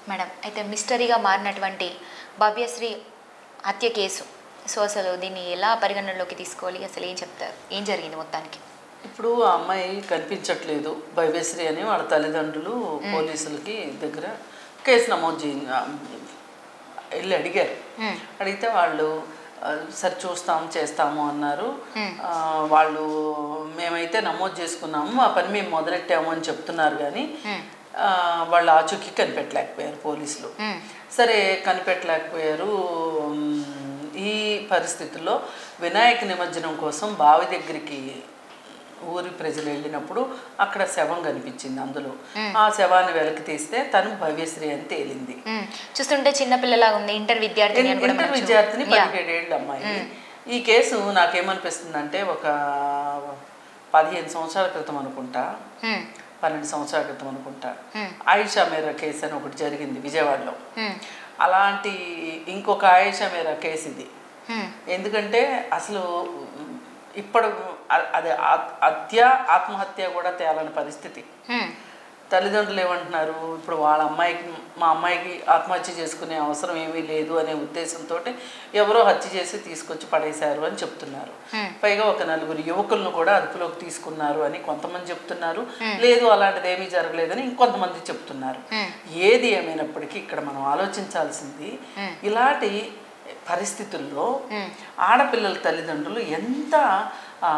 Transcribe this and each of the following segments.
Madam అయితే మిస్టరీగా మారినటువంటి భవ్యశ్రీ హత్య కేసు సో అసలు దీన్ని ఎలా పరిగణనలోకి తీసుకోవాలి అసలు ఏం చెప్తారు ఏం జరిగింది మొత్తానికి ఇప్పుడు ఆ అమ్మాయి కనిపించట్లేదు భవ్యశ్రీ అని వాళ్ళ తల్లిదండ్రులు పోలీసులకి దగ్గర కేసు నమోదు చేయ వెళ్ళి అడిగారు మ్మ్. అడిగితే వాళ్ళు ఆ, సరే చూస్తాము చేస్తాము అన్నారు ఆ, వాళ్ళు మేమైతే నమోదు చేసుకున్నాము ఆ పని మేము మొదలెట్టాము అని చెప్తున్నారు కానీ ఆ, వాళ్ళు ఆచూకీ కనిపెట్టలేకపోయారు పోలీసులు మ్మ్. సరే కనిపెట్టలేకపోయారు మ్, ఈ పరిస్థితుల్లో వినాయక నిమజ్జనం కోసం బావి దగ్గరికి ఊరి ప్రజలు వెళ్ళినప్పుడు అక్కడ శవం కనిపించింది అందులో ఆ శవాన్ని వెలకి తీస్తే తను భవ్యశ్రీ అని తేలింది మ్మ్. చూస్తుంటే చిన్నపిల్లలా ఉంది ఇంటర్ విద్యార్థిని అని కూడా ఇంటర్ మనం చూ- విద్యార్థిని యా. పదిహేడేళ్ళ అమ్మాయి ఈ కేసు నాకేమనిపిస్తుందంటే ఒక పదిహేను సంవత్సరాల క్రితం అనుకుంటా మ్మ్. పన్నెండు సంవత్సరాల క్రితం అనుకుంటా Hmm. ఆయిషా మేరా కేసు అని ఒకటి జరిగింది విజయవాడలో మ్మ్. అలాంటి ఇంకొక ఆయిషా మేరా కేసు ఇది మ్మ్. ఎందుకంటే అసలు ఇప్పుడు అ- అది ఆ- హత్య ఆత్మహత్య కూడా తేలని పరిస్థితి మ్మ్. తల్లిదండ్రులు ఏమంటున్నారు ఇప్పుడు వాళ్ళ అమ్మాయికి మా అమ్మాయికి ఆత్మహత్య చేసుకునే అవసరం ఏమీ లేదు అనే ఉద్దేశంతో ఎవరో హత్య చేసి తీసుకొచ్చి పడేశారు అని చెప్తున్నారు Hmm. పైగా ఒక నలుగురు యువకులను కూడా అదుపులోకి తీసుకున్నారు అని కొంతమంది చెప్తున్నారు లేదు అలాంటిది ఏమీ జరగలేదని ఇంకొంతమంది చెప్తున్నారు Hmm. ఏది ఏమైనప్పటికీ ఇక్కడ మనం ఆలోచించాల్సింది ఇలాంటి పరిస్థితుల్లో ఆడపిల్లల తల్లిదండ్రులు ఎంత ఆ,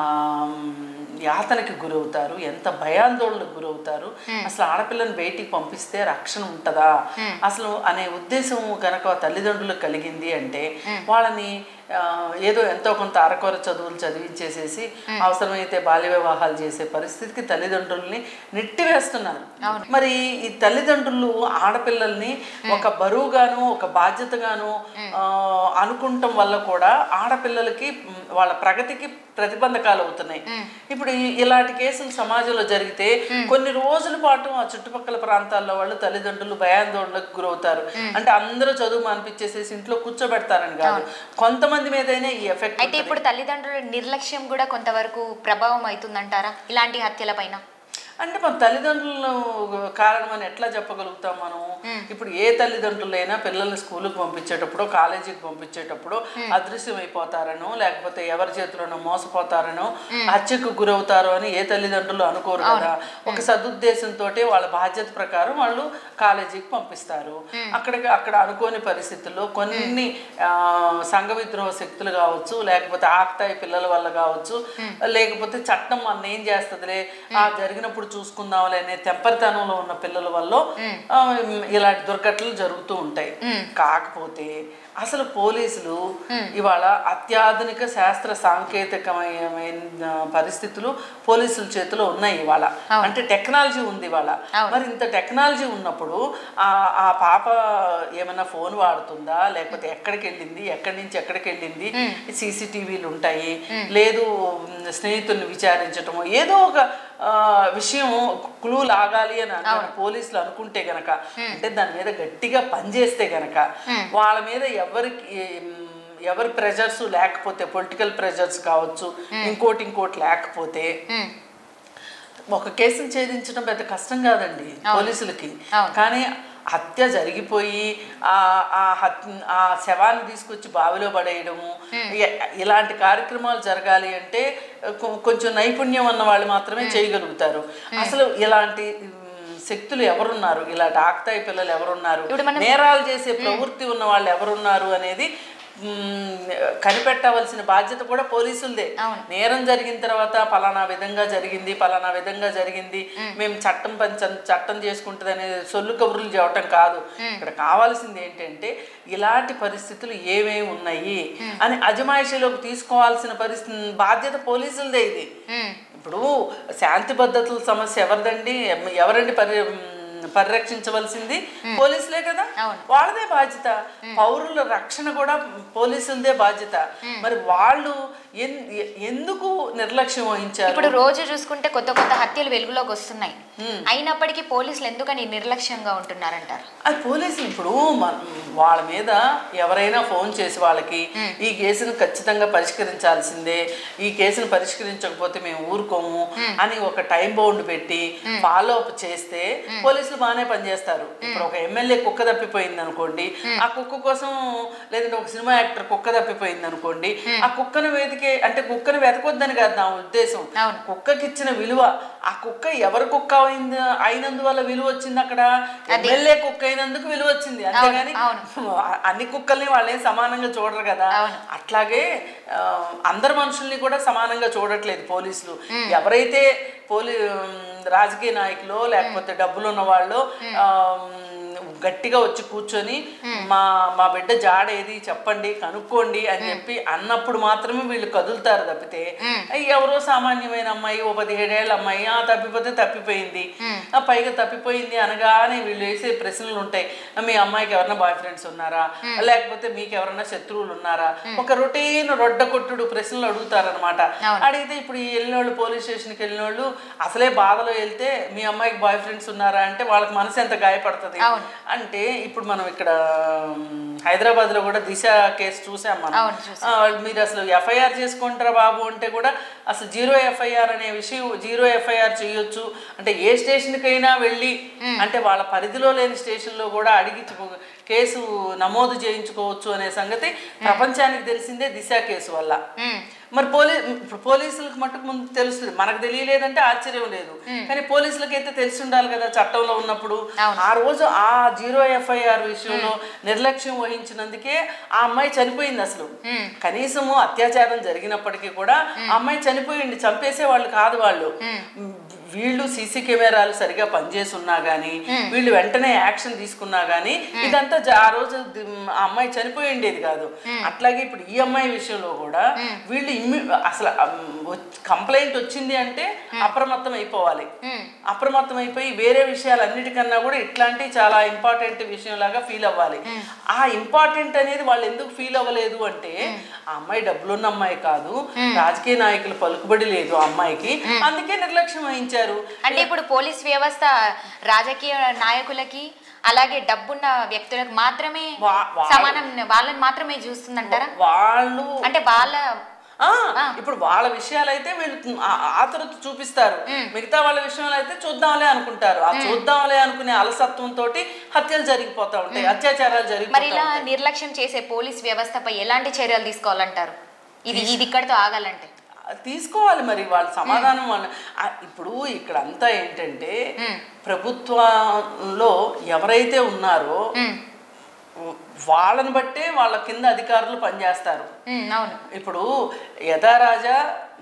యాతనకి గురవుతారు ఎంత భయాందోళనకు గురవుతారు అసలు ఆడపిల్లని బయటికి పంపిస్తే రక్షణ ఉంటుందా అసలు అనే ఉద్దేశం కనుక తల్లిదండ్రులకు కలిగింది అంటే వాళ్ళని ఆ, ఏదో ఎంతో కొంత అరకొర చదువులు చదివించేసేసి అవసరమైతే బాల్య వివాహాలు చేసే పరిస్థితికి తల్లిదండ్రుల్ని నెట్టివేస్తున్నారు మరి ఈ తల్లిదండ్రులు ఆడపిల్లల్ని ఒక బరువుగాను ఒక బాధ్యతగాను ఆ, అనుకుంటం వల్ల కూడా ఆడపిల్లలకి మ్, వాళ్ళ ప్రగతికి ప్రతిబంధకాలు అవుతున్నాయి ఇప్పుడు ఈ- ఇలాంటి కేసులు సమాజంలో జరిగితే కొన్ని రోజుల పాటు ఆ చుట్టుపక్కల ప్రాంతాల్లో వాళ్ళు తల్లిదండ్రులు భయాందోళనకు గురవుతారు అంటే అందరూ చదువు మానిపించేసేసి ఇంట్లో కూర్చోబెడతారని కాదు కొంతమంది మీదైనా ఈ ఎఫెక్ట్ అయితే ఇప్పుడు తల్లిదండ్రుల నిర్లక్ష్యం కూడా కొంతవరకు ప్రభావం అవుతుందంటారా ఇలాంటి హత్యల పైన అంటే మన తల్లిదండ్రులు కారణం అని ఎట్లా చెప్పగలుగుతాం మనం ఇప్పుడు ఏ తల్లిదండ్రులైనా పిల్లల్ని స్కూల్కి పంపించేటప్పుడు కాలేజీకి పంపించేటప్పుడు అదృశ్యం అయిపోతారనో లేకపోతే ఎవరి చేతిలోనో మోసపోతారనో హత్యకు గురవుతారో అని ఏ తల్లిదండ్రులు అనుకోరు కదా ఒక సదుద్దేశంతో వాళ్ళ బాధ్యత ప్రకారం వాళ్ళు కాలేజీకి పంపిస్తారు అక్కడికి అక్కడ అనుకోని పరిస్థితుల్లో కొన్ని ఆ, సంఘ విద్రోహ శక్తులు కావచ్చు లేకపోతే ఆక్తాయి పిల్లల వల్ల కావచ్చు లేకపోతే చట్టం మన ఏం చేస్తుందిలే ఆ జరిగినప్పుడు చూసుకుందాంలే అనే తెంపరితనంలో ఉన్న పిల్లల వల్ల ఆ, ఇలాంటి దుర్ఘటనలు జరుగుతూ ఉంటాయి కాకపోతే అసలు పోలీసులు ఇవాళ అత్యాధునిక శాస్త్ర సాంకేతికమైన పరిస్థితులు పోలీసుల చేతిలో ఉన్నాయి ఇవాళ అంటే టెక్నాలజీ ఉంది ఇవాళ మరి ఇంత టెక్నాలజీ ఉన్నప్పుడు ఆ ఆ పాప ఏమైనా ఫోన్ వాడుతుందా లేకపోతే ఎక్కడికి వెళ్ళింది ఎక్కడి నుంచి ఎక్కడికి వెళ్ళింది సీసీటీవీలు ఉంటాయి లేదు మ్, స్నేహితుల్ని విచారించటము ఏదో ఒక ఆ, విషయం క్లూ లాగాలి అని అన్న పోలీసులు అనుకుంటే గనక అంటే దాని మీద గట్టిగా పనిచేస్తే గనక వాళ్ళ మీద ఎవరికి మ్, ఎవరి ప్రెజర్స్ లేకపోతే పొలిటికల్ ప్రెజర్స్ కావచ్చు ఇంకోటి ఇంకోటి లేకపోతే మ్మ్. ఒక కేసును ఛేదించడం పెద్ద కష్టం కాదండి పోలీసులకి అవును. కానీ హత్య జరిగిపోయి ఆ ఆ హత్ ఆ శవాన్ని తీసుకొచ్చి బావిలో పడేయడము ఇ- ఇలాంటి కార్యక్రమాలు జరగాలి అంటే కొ- కొంచెం నైపుణ్యం ఉన్న వాళ్ళు మాత్రమే చేయగలుగుతారు అసలు ఇలాంటి మ్, శక్తులు ఎవరున్నారు ఇలాంటి ఆక్తాయి పిల్లలు ఎవరున్నారు ఇప్పుడు మనం- నేరాలు చేసే ప్రవృత్తి ఉన్న వాళ్ళు ఎవరున్నారు అనేది మ్, కనిపెట్టవలసిన బాధ్యత కూడా పోలీసులదే అవును. నేరం జరిగిన తర్వాత పలానా విధంగా జరిగింది పలానా విధంగా జరిగింది మేము చట్టం పంచ చట్టం చేసుకుంటుంది అనే సొల్లు కబుర్లు చెప్పటం కాదు ఇక్కడ కావాల్సింది ఏంటంటే ఇలాంటి పరిస్థితులు ఏమేమి ఉన్నాయి అని అజమాయిషీలోకి తీసుకోవాల్సిన పరిస్థితి బాధ్యత పోలీసులదే ఇది మ్మ్. ఇప్పుడు శాంతి భద్రతల సమస్య ఎవరిదండి ఎం- ఎవరండి పరి మ్, పరిరక్షించవలసింది పోలీసులే కదా అవును. వాళ్ళదే బాధ్యత పౌరుల రక్షణ కూడా పోలీసులదే బాధ్యత మరి వాళ్ళు ఎన్- ఎ- ఎందుకు నిర్లక్ష్యం వహించారు ఇప్పుడు రోజు చూసుకుంటే కొత్త కొత్త హత్యలు వెలుగులోకి వస్తున్నాయి అయినప్పటికీ పోలీసులు ఎందుకని నిర్లక్ష్యంగా ఉంటున్నారంటారు అది పోలీసులు ఇప్పుడు మన వాళ్ళ మీద ఎవరైనా ఫోన్ చేసి వాళ్ళకి ఈ కేసును ఖచ్చితంగా పరిష్కరించాల్సిందే ఈ కేసును పరిష్కరించకపోతే మేము ఊరుకోము అని ఒక టైం బౌండ్ పెట్టి ఫాలో అప్ చేస్తే పోలీసులు బాగానే పనిచేస్తారు ఇప్పుడు ఒక ఎమ్మెల్యే కుక్క తప్పిపోయింది అనుకోండి ఆ కుక్క కోసం లేదంటే ఒక సినిమా యాక్టర్ కుక్క తప్పిపోయింది అనుకోండి ఆ కుక్కను వెతికే అంటే కుక్కను వెతకొద్దని కాదు నా ఉద్దేశం అవును. కుక్కకి ఇచ్చిన విలువ ఆ కుక్క ఎవరి కుక్క అయింది అయినందువల్ల విలువ వచ్చింది అక్కడ ఎమ్మెల్యే కుక్క అయినందుకు విలువ వచ్చింది అంతేగాని అన్ని కుక్కల్ని వాళ్ళేం సమానంగా చూడరు కదా అవును. అట్లాగే ఆ, అందరు మనుషుల్ని కూడా సమానంగా చూడట్లేదు పోలీసులు ఎవరైతే పోలీ ఉమ్, రాజకీయ నాయకులు లేకపోతే డబ్బులు ఉన్న వాళ్ళు ఆ, ఉమ్, గట్టిగా వచ్చి కూర్చొని మా మా బిడ్డ జాడ ఏది చెప్పండి కనుక్కోండి అని చెప్పి అన్నప్పుడు మాత్రమే వీళ్ళు కదులుతారు తప్పితే "అయ్య, ఎవరో సామాన్యమైన అమ్మాయి ఓ పదిహేడేళ్ళ అమ్మాయి ఆ తప్పిపోతే తప్పిపోయింది ఆ పైగా తప్పిపోయింది అనగానే వీళ్ళు వేసే ప్రశ్నలు ఉంటాయి మీ అమ్మాయికి ఎవరైనా బాయ్ ఫ్రెండ్స్ ఉన్నారా లేకపోతే మీకు ఎవరైనా శత్రువులు ఉన్నారా ఒక రొటీన్ రొడ్డ కొట్టుడు ప్రశ్నలు అడుగుతారనమాట అడిగితే ఇప్పుడు ఈ వెళ్ళినోళ్ళు పోలీస్ స్టేషన్కి వెళ్ళినోళ్ళు అసలే బాధలో వెళ్తే మీ అమ్మాయికి బాయ్ ఫ్రెండ్స్ ఉన్నారా అంటే వాళ్ళకి మనసు ఎంత గాయపడుతుంది అవును. అంటే ఇప్పుడు మనం ఇక్కడ హైదరాబాద్ లో కూడా దిశ కేసు చూసాం మనం అవును, చూసాం. ఆ, వాళ్ళు మీరు అసలు ఎఫ్ఐఆర్ చేసుకుంటారా బాబు అంటే కూడా అసలు జీరో ఎఫ్ఐఆర్ అనే విషయం జీరో ఎఫ్ఐఆర్ చేయొచ్చు అంటే ఏ స్టేషన్కైనా వెళ్ళి అంటే వాళ్ళ పరిధిలో లేని స్టేషన్లో కూడా అడిగి చు- కేసు నమోదు చేయించుకోవచ్చు అనే సంగతి ప్రపంచానికి తెలిసిందే దిశ కేసు వల్ల ఉమ్, మరి పోలీ ఇప్పుడు పోలీసులకు మట్టుకు ముందు తెలుస్తుంది మనకు తెలియలేదంటే ఆశ్చర్యం లేదు కానీ పోలీసులకు అయితే తెలిసి ఉండాలి కదా చట్టంలో ఉన్నప్పుడు అవును. ఆ రోజు ఆ జీరో ఎఫ్ఐఆర్ విషయంలో నిర్లక్ష్యం వహించినందుకే ఆ అమ్మాయి చనిపోయింది అసలు కనీసము అత్యాచారం జరిగినప్పటికీ కూడా ఆ అమ్మాయి చనిపోయింది చంపేసే వాళ్ళు కాదు వాళ్ళు వీళ్ళు సీసీ కెమెరాలు సరిగా పనిచేసి ఉన్నా గానీ వీళ్ళు వెంటనే యాక్షన్ తీసుకున్నా గానీ ఇదంతా జ- ఆ రోజు ది- ఆ అమ్మాయి చనిపోయి ఉండేది కాదు అట్లాగే ఇప్పుడు ఈ అమ్మాయి విషయంలో కూడా వీళ్ళు ఇమ్మి అసలు కంప్లైంట్ వచ్చింది అంటే అప్రమత్తం అయిపోవాలి ఉమ్, అప్రమత్తం అయిపోయి వేరే విషయాలన్నిటికన్నా కూడా ఇట్లాంటి చాలా ఇంపార్టెంట్ విషయం లాగా ఫీల్ అవ్వాలి ఆ ఇంపార్టెంట్ అనేది వాళ్ళు ఎందుకు ఫీల్ అవ్వలేదు అంటే ఆ అమ్మాయి డబ్బులున్న అమ్మాయి కాదు రాజకీయ నాయకులు పలుకుబడి లేదు ఆ అమ్మాయికి అందుకే నిర్లక్ష్యం వహించారు అంటే ఇప్పుడు పోలీస్ వ్యవస్థ రాజకీయ నాయకులకి అలాగే డబ్బున్న వ్యక్తులకు మాత్రమే వా- వా- సమానం వాళ్ళని మాత్రమే చూస్తుందంటారా వాళ్ళు అంటే వాళ్ళ ఆ, ఇప్పుడు వాళ్ళ విషయాలైతే వీళ్ళు ఆ- ఆతృత చూపిస్తారు మిగతా వాళ్ళ విషయంలో అయితే చూద్దాంలే అనుకుంటారు ఆ చూద్దాంలే అనుకునే అలసత్వంతో హత్యలు జరిగిపోతా ఉంటాయి అత్యాచారాలు మరి జరిగిపోతా ఇలా నిర్లక్ష్యం చేసే పోలీస్ వ్యవస్థపై ఎలాంటి చర్యలు తీసుకోవాలంటారు ఇది ఇది ఇక్కడితో ఆగాలంటే తీసుకోవాలి మరి వాళ్ళ సమాధానం వాళ్ళ ఆ, ఇప్పుడు ఇక్కడ అంతా ఏంటంటే ప్రభుత్వంలో ఎవరైతే ఉన్నారో ఉమ్, వాళ్ళని బట్టే వాళ్ళ కింద అధికారులు పనిచేస్తారు ఉమ్, అవును ఇప్పుడు యథారాజా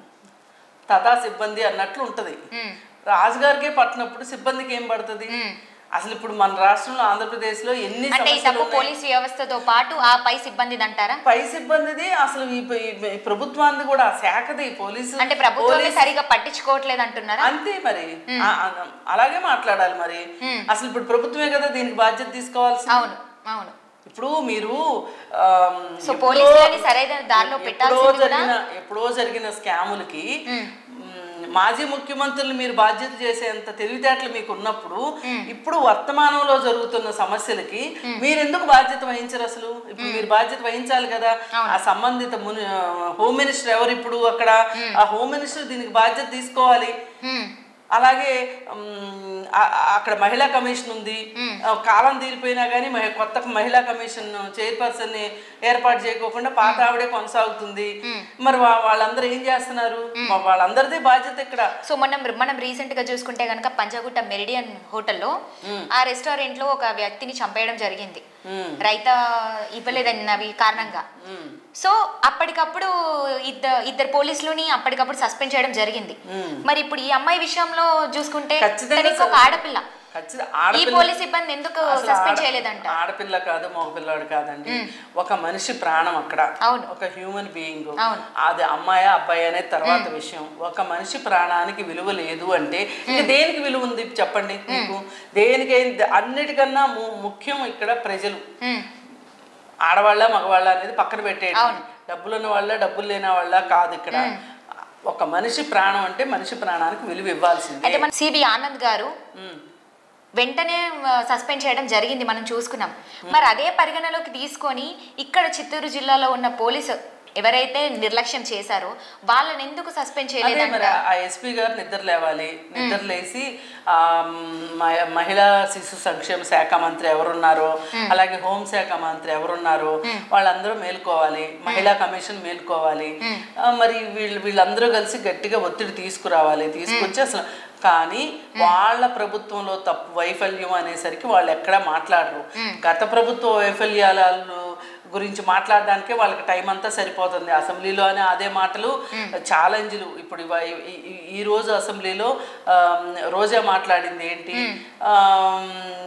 తథా సిబ్బంది అన్నట్లు ఉంటది ఉమ్, రాజుగారికే పట్టినప్పుడు సిబ్బందికి ఏం పడుతుంది ఉమ్. అసలు ఇప్పుడు మన రాష్ట్రంలో ఆంధ్రప్రదేశ్లో ఎన్ని అంటే ఈ సమస్యలు తప్పు ఉన్నాయి? పోలీస్ వ్యవస్థతో పాటు ఆ పై సిబ్బందిది అంటారా పై సిబ్బందిది అసలు ఈ ఈ- ఈ ప్రభుత్వాన్ని కూడా ఆ శాఖది పోలీసు అంటే ప్రభుత్వమే పోలీస్ సరిగా పట్టించుకోవట్లేదు అంటున్నారా అంతే మరి ఆ- ఆ- అలాగే మాట్లాడాలి మరి అసలు ఇప్పుడు ప్రభుత్వమే కదా దీనికి బాధ్యత తీసుకోవాల్సి అవును అవును ఇప్పుడు మీరు ఆమ్, సో ఎప్పుడో- పోలీసులని సరైన దారిలో ఎప్పుడో పెట్టాల్సింది కూడా జరిగిన ఎప్పుడో జరిగిన స్కాములకి మ్, మాజీ ముఖ్యమంత్రులు మీరు బాధ్యత చేసేంత తెలివితేటలు మీకు ఉన్నప్పుడు ఇప్పుడు వర్తమానంలో జరుగుతున్న సమస్యలకి మీరు ఎందుకు బాధ్యత వహించరు అసలు ఇప్పుడు మీరు బాధ్యత వహించాలి కదా ఆ సంబంధిత ముని హోమ్ మినిస్టర్ ఎవరు ఇప్పుడు అక్కడ ఆ హోమ్ మినిస్టర్ దీనికి బాధ్యత తీసుకోవాలి ఉమ్, అలాగే మ్, ఆ- ఆ- అక్కడ మహిళా కమిషన్ ఉంది ఆ, కాలం తీరిపోయినా కానీ కొత్త మహిళా కమిషన్ చైర్పర్సన్ ని ఏర్పాటు చేయకోకుండా పాత ఆవిడే కొనసాగుతుంది మరి వా- వాళ్ళందరూ ఏం చేస్తున్నారు వా- వాళ్ళందరిది బాధ్యత ఇక్కడ సో మనం మనం రీసెంట్ గా చూసుకుంటే కనుక పంచగుట్ట మెరిడియన్ హోటల్లో ఆ రెస్టారెంట్ లో ఒక వ్యక్తిని చంపేయడం జరిగింది మ్, రైత ఇవ్వలేదన్నవి కారణంగా మ్, సో అప్పటికప్పుడు ఇద్దరు ఇద్దరు పోలీసులని అప్పటికప్పుడు సస్పెండ్ చేయడం జరిగింది మ్. మరి ఇప్పుడు ఈ అమ్మాయి విషయంలో చూసుకుంటే ఖచ్చితంగా తను ఇంకొక ఆడపిల్ల ఖచ్చితంగా ఈ ఆడపిల్ల పోలీస్ సిబ్బంది ఎందుకు అసలు సస్పెండ్ ఆడ- చేయలేదంట ఆడపిల్ల కాదు మగపిల్లాడు కాదండి ఒక మనిషి ప్రాణం అక్కడ అవును. ఒక హ్యూమన్ బీయింగ్ అవును. అది అమ్మాయి అబ్బాయి అనేది తర్వాత విషయం ఒక మనిషి ప్రాణానికి విలువ లేదు అంటే ఇక దేనికి విలువ ఉంది చెప్పండి మీకు దేనికైంది అన్నిటికన్నా ము- ముఖ్యం ఇక్కడ ప్రజలు ఉమ్, ఆడవాళ్ళ మగవాళ్ళ అనేది పక్కన పెట్టేది అవును. డబ్బులు ఉన్న వాళ్ళ డబ్బులు లేని వాళ్ళ కాదు ఇక్కడ ఒక మనిషి ప్రాణం అంటే మనిషి ప్రాణానికి విలువ ఇవ్వాల్సిందే అయితే మన సిబి ఆనంద్ గారు ఉమ్. వెంటనే సస్పెండ్ చేయడం జరిగింది మనం చూసుకున్నాం మరి అదే పరిగణలోకి తీసుకొని ఇక్కడ చిత్తూరు జిల్లాలో ఉన్న పోలీసు ఎవరైతే నిర్లక్ష్యం చేశారో వాళ్ళని ఎందుకు సస్పెండ్ అదే మరి చేయలేదంట ఆ ఎస్పీ గారు నిద్ర లేవాలి నిద్ర లేసి ఆ, మ- మహిళా శిశు సంక్షేమ శాఖ మంత్రి ఎవరున్నారో అలాగే హోంశాఖ మంత్రి ఎవరున్నారో వాళ్ళందరూ మేల్కోవాలి మహిళా కమిషన్ మేల్కోవాలి ఆ, మరి వీళ్ళు వీళ్ళందరూ కలిసి గట్టిగా ఒత్తిడి తీసుకురావాలి తీసుకొచ్చి అసలు కానీ వాళ్ళ ప్రభుత్వంలో తప్పు వైఫల్యం అనేసరికి వాళ్ళు ఎక్కడా మాట్లాడరు గత ప్రభుత్వ వైఫల్యాలు గురించి మాట్లాడడానికే వాళ్ళకి టైం అంతా సరిపోతుంది అసెంబ్లీలో అనే అదే మాటలు ఛాలెంజ్లు ఇప్పుడు ఇవ- ఈ- ఈ- ఈ రోజు అసెంబ్లీలో ఆమ్, రోజా మాట్లాడింది ఏంటి ఆమ్,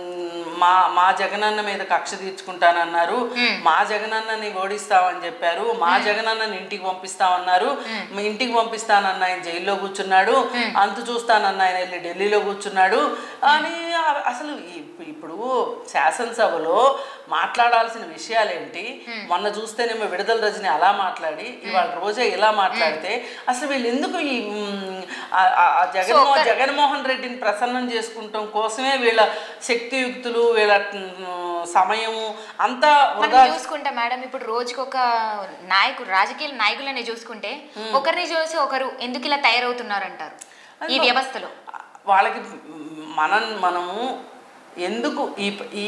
మా మా జగనన్న మీద కక్ష తీర్చుకుంటానన్నారు మా జగనన్నని ఓడిస్తామని చెప్పారు మా జగనన్నని ఇంటికి పంపిస్తామన్నారు మీ ఇంటికి పంపిస్తానన్న ఆయన జైల్లో కూర్చున్నాడు అంతు చూస్తానన్న ఆయన వెళ్ళి ఢిల్లీలో కూర్చున్నాడు అని ఆ- అసలు ఇప్- ఇప్పుడు శాసనసభలో మాట్లాడాల్సిన విషయాలేంటి మొన్న చూస్తేనేమో విడుదల రజని అలా మాట్లాడి ఇవాళ రోజే ఇలా మాట్లాడితే అసలు వీళ్ళు ఎందుకు ఈ మ్, ఆ- ఆ- ఆ జగన్మోహన్ జగన్మోహన్ రెడ్డిని ప్రసన్నం చేసుకుంటాం కోసమే వీళ్ళ శక్తియుక్తులు వీళ్ళ మ్, సమయము అంతా మనం వృధా చూసుకుంటే మేడం ఇప్పుడు రోజుకి ఒక నాయకుడు రాజకీయ నాయకులని చూసుకుంటే ఒకరిని చూసి ఒకరు ఎందుకు ఇలా తయారవుతున్నారు అంటారు ఈ వ్యవస్థలో వాళ్ళకి మనం మనము ఎందుకు ఈ ఈ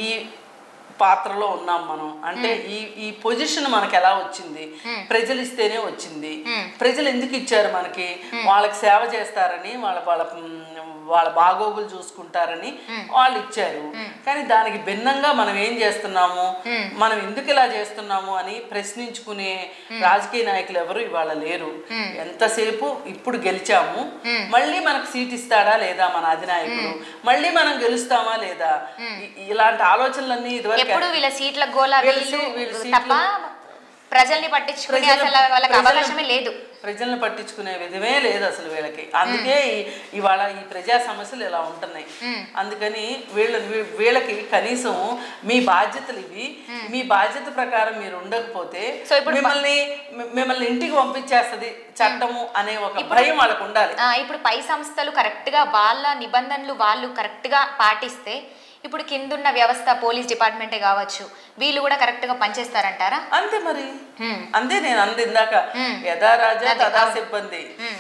పాత్రలో ఉన్నాం మనం అంటే ఈ ఈ పొజిషన్ మనకి ఎలా వచ్చింది ప్రజలు ఇస్తేనే వచ్చింది ప్రజలు ఎందుకు ఇచ్చారు మనకి వాళ్ళకి సేవ చేస్తారని వాళ్ళ వాళ్ళ మ్, వాళ్ళ బాగోగులు చూసుకుంటారని వాళ్ళు ఇచ్చారు కానీ దానికి భిన్నంగా మనం ఏం చేస్తున్నాము మనం ఎందుకు ఇలా చేస్తున్నాము అని ప్రశ్నించుకునే రాజకీయ నాయకులు ఎవరు ఇవాళ లేరు ఎంతసేపు ఇప్పుడు గెలిచాము మళ్ళీ మనకు సీట్ ఇస్తాడా లేదా మన అధినాయకుడు మళ్ళీ మనం గెలుస్తామా లేదా ఇ- ఇలాంటి ఆలోచనలన్నీ ఇదివరకు ఎప్పుడు వీళ్ళ సీట్ల గోల వీళ్ళ వీళ్ళు సీ- వీళ్ళ సీట్లు- తప్ప ప్రజల్ని పట్టించుకునే ప్రజలు- అసలు వాళ్ళకి ప్రజలు- అవకాశమే లేదు ప్రజల్ని పట్టించుకునే విధమే లేదు అసలు వీళ్ళకి అందుకే ఈ- ఇవాళ ఈ ప్రజా సమస్యలు ఇలా ఉంటున్నాయి అందుకని వీళ్ళ వీ- వీళ్ళకి కనీసం మీ బాధ్యతలు ఇవి మీ బాధ్యత ప్రకారం మీరు ఉండకపోతే సో ఇప్పుడు ప- మిమ్మల్ని మి- మిమ్మల్ని ఇంటికి పంపించేస్తది చట్టము అనే ఒక భయం వాళ్ళకు ఉండాలి ఆ, ఇప్పుడు పై సంస్థలు కరెక్ట్గా వాళ్ళ నిబంధనలు వాళ్ళు కరెక్ట్గా పాటిస్తే ఇప్పుడు కిందున్న వ్యవస్థ పోలీస్ డిపార్ట్మెంటే కావచ్చు వీళ్ళు కూడా కరెక్ట్గా పనిచేస్తారంటారా అంతే మరి హ్మ్. అంతే నేను అంది ఇందాక యథా రాజా తదా సిబ్బంది హ్మ్.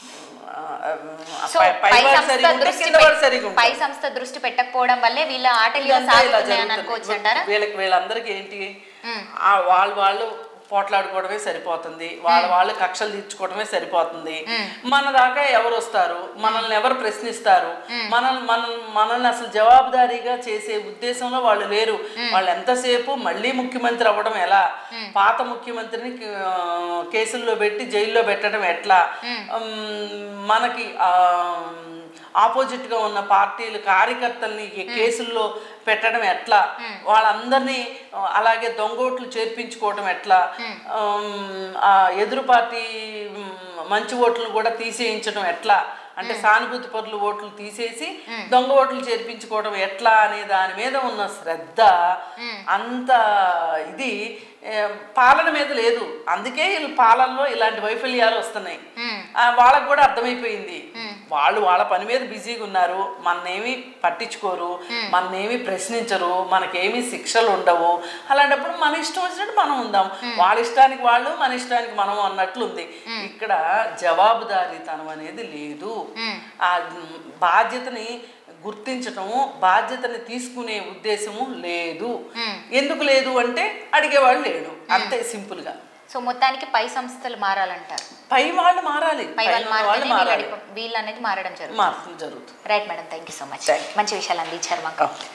ఆ, సో పై- పై పైవాడు సంస్థ సరిగా ఉంటే దృష్టి కింద వాడు పెట్- సరిగా ఉంటాడు. పై సంస్థ దృష్టి పెట్టకపోవడం వల్లే వీళ్ళ ఆటలు ఇలా ఇదంతా ఇలా సాగుతున్నాయని జరుగుతుంది. అనుకోవచ్చు అంటారా వీళ్ళకి వీళ్ళందరికీ ఏంటి ఆ వాళ్ళు వాళ్ళు పోట్లాడుకోవడమే సరిపోతుంది వాళ్ళ వాళ్ళు కక్షలు తీర్చుకోవడమే సరిపోతుంది మన దాకా ఎవరు వస్తారు మనల్ని ఎవరు ప్రశ్నిస్తారు మనల్ని మన మనల్ని అసలు జవాబుదారీగా చేసే ఉద్దేశంలో వాళ్ళు లేరు వాళ్ళు ఎంతసేపు మళ్ళీ ముఖ్యమంత్రి అవ్వడం ఎలా పాత ముఖ్యమంత్రిని ఆ, కేసుల్లో పెట్టి జైల్లో పెట్టడం ఎట్లా ఉమ్, మనకి ఆ, ఆపోజిట్ గా ఉన్న పార్టీలు కార్యకర్తల్ని ఈ కేసుల్లో పెట్టడం ఎట్లా వాళ్ళందరినీ ఆ, అలాగే దొంగోట్లు చేర్పించుకోవడం ఎట్లా ఉమ్, ఆ ఎదురు పార్టీ ఉమ్, మంచి ఓట్లు కూడా తీసేయించడం ఎట్లా అంటే సానుభూతి పరులు ఓట్లు తీసేసి దొంగ ఓట్లు చేర్పించుకోవడం ఎట్లా అనే దాని మీద ఉన్న శ్రద్ధ అంత ఇది ఏ, పాలన మీద లేదు అందుకే వీళ్ళ పాలనలో ఇలాంటి వైఫల్యాలు వస్తున్నాయి ఆ, వాళ్ళకు కూడా అర్థమైపోయింది వాళ్ళు వాళ్ళ పని మీద బిజీగా ఉన్నారు మననేమి పట్టించుకోరు మననేమి ప్రశ్నించరు మనకేమి శిక్షలు ఉండవు అలాంటప్పుడు మన ఇష్టం వచ్చినట్టు మనం ఉందాం వాళ్ళ ఇష్టానికి వాళ్ళు మన ఇష్టానికి మనం అన్నట్లు ఉంది ఇక్కడ జవాబుదారీతనం అనేది లేదు ఆ మ్, బాధ్యతని గుర్తించటము బాధ్యతని తీసుకునే ఉద్దేశము లేదు ఎందుకు లేదు అంటే అడిగేవాళ్ళు లేడు అంతే సింపుల్ గా సో మొత్తానికి పై సంస్థలు మారాలంటారు పై వాళ్ళు మారాలి పై వాళ్ళు పైన వాళ్ళు మారితేనే మారాలి వీళ్ళు వీళ్ళు అనేది మారడం జరుగుతుంది మార్పులు జరుగుతుంది right madam thank you so much Thank మంచి విషయాలు అందించారు మాకు